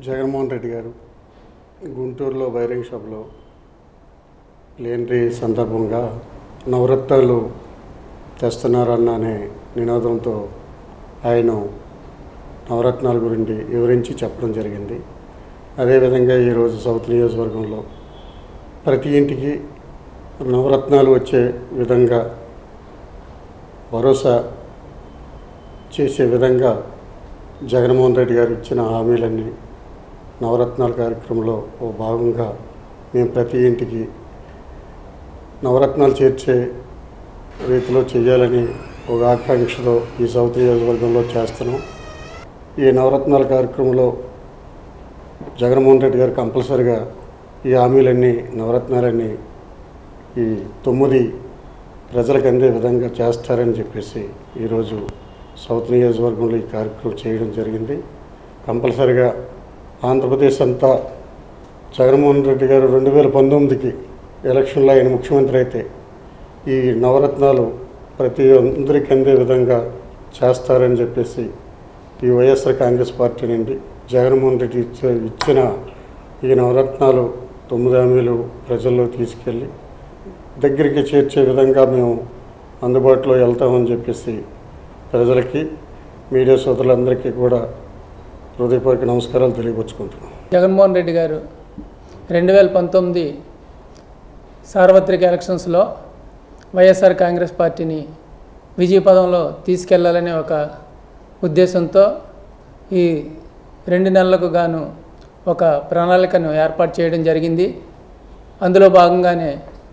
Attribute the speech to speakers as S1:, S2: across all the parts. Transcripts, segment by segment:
S1: జగన్మోహన్ రెడ్డి గారు గుంటూరులో బైరింగ్ షాప్లో ప్లేనరీ సందర్భంగా నవరత్నాలు తెస్తున్నారన్న అనే నినాదంతో ఆయన నవరత్నాల గురించి వివరించి చెప్పడం జరిగింది అదేవిధంగా ఈరోజు సౌత్ నియోజకవర్గంలో ప్రతి ఇంటికి నవరత్నాలు వచ్చే విధంగా భరోసా చేసే విధంగా జగన్మోహన్ రెడ్డి గారు ఇచ్చిన హామీలన్నీ నవరత్నాల కార్యక్రమంలో ఓ భాగంగా మేము ప్రతి ఇంటికి నవరత్నాలు చేర్చే రీతిలో చేయాలని ఒక ఆకాంక్షతో ఈ సౌత్ నియోజకవర్గంలో చేస్తున్నాం ఈ నవరత్నాల కార్యక్రమంలో జగన్మోహన్ రెడ్డి గారు కంపల్సరిగా ఈ హామీలన్నీ నవరత్నాలన్నీ ఈ తొమ్మిది ప్రజలకు అందే విధంగా చేస్తారని చెప్పేసి ఈరోజు సౌత్ నియోజకవర్గంలో ఈ కార్యక్రమం చేయడం జరిగింది కంపల్సరిగా ఆంధ్రప్రదేశ్ అంతా జగన్మోహన్ రెడ్డి గారు రెండు వేల పంతొమ్మిదికి ఎలక్షన్లో ఆయన ముఖ్యమంత్రి అయితే ఈ నవరత్నాలు ప్రతి అందరికి అందే విధంగా చేస్తారని చెప్పేసి ఈ వైఎస్ఆర్ కాంగ్రెస్ పార్టీ నుండి జగన్మోహన్ రెడ్డి ఇచ్చే ఇచ్చిన ఈ నవరత్నాలు తొమ్మిది హామీలు ప్రజల్లో తీసుకెళ్ళి దగ్గరికి చేర్చే విధంగా మేము అందుబాటులో వెళ్తామని చెప్పేసి ప్రజలకి మీడియా సోదరులందరికీ కూడా హృదయపూర్వక నమస్కారాలు తెలియపరుచుకుంటున్నాం
S2: జగన్మోహన్ రెడ్డి గారు రెండు వేల పంతొమ్మిది సార్వత్రిక ఎలక్షన్స్లో వైఎస్ఆర్ కాంగ్రెస్ పార్టీని విజయపదంలో తీసుకెళ్లాలనే ఒక ఉద్దేశంతో ఈ రెండు నెలలకు గాను ఒక ప్రణాళికను ఏర్పాటు చేయడం జరిగింది అందులో భాగంగానే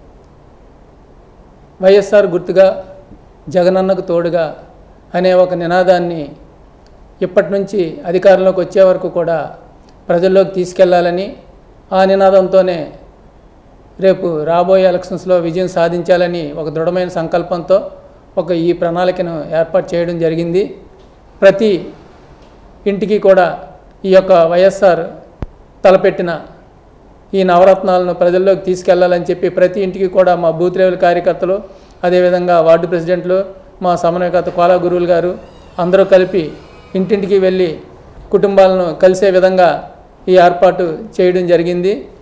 S2: వైఎస్ఆర్ గుర్తుగా జగనన్నకు తోడుగా అనే ఒక నినాదాన్ని ఇప్పటి నుంచి అధికారంలోకి వచ్చే వరకు కూడా ప్రజల్లోకి తీసుకెళ్లాలని ఆ నినాదంతోనే రేపు రాబోయే ఎలక్షన్స్లో విజయం సాధించాలని ఒక దృఢమైన సంకల్పంతో ఒక ఈ ప్రణాళికను ఏర్పాటు చేయడం జరిగింది ప్రతి ఇంటికి కూడా ఈ యొక్క వైఎస్ఆర్ తలపెట్టిన ఈ నవరత్నాలను ప్రజల్లోకి తీసుకెళ్లాలని చెప్పి ప్రతి ఇంటికి కూడా మా బూత్ లెవెల్ కార్యకర్తలు అదేవిధంగా వార్డు ప్రెసిడెంట్లు మా సమన్వయకర్త కోలా గురువులు గారు అందరూ కలిపి ఇంటింటికి వెళ్ళి కుటుంబాలను కలిసే విధంగా ఈ ఏర్పాటు చేయడం జరిగింది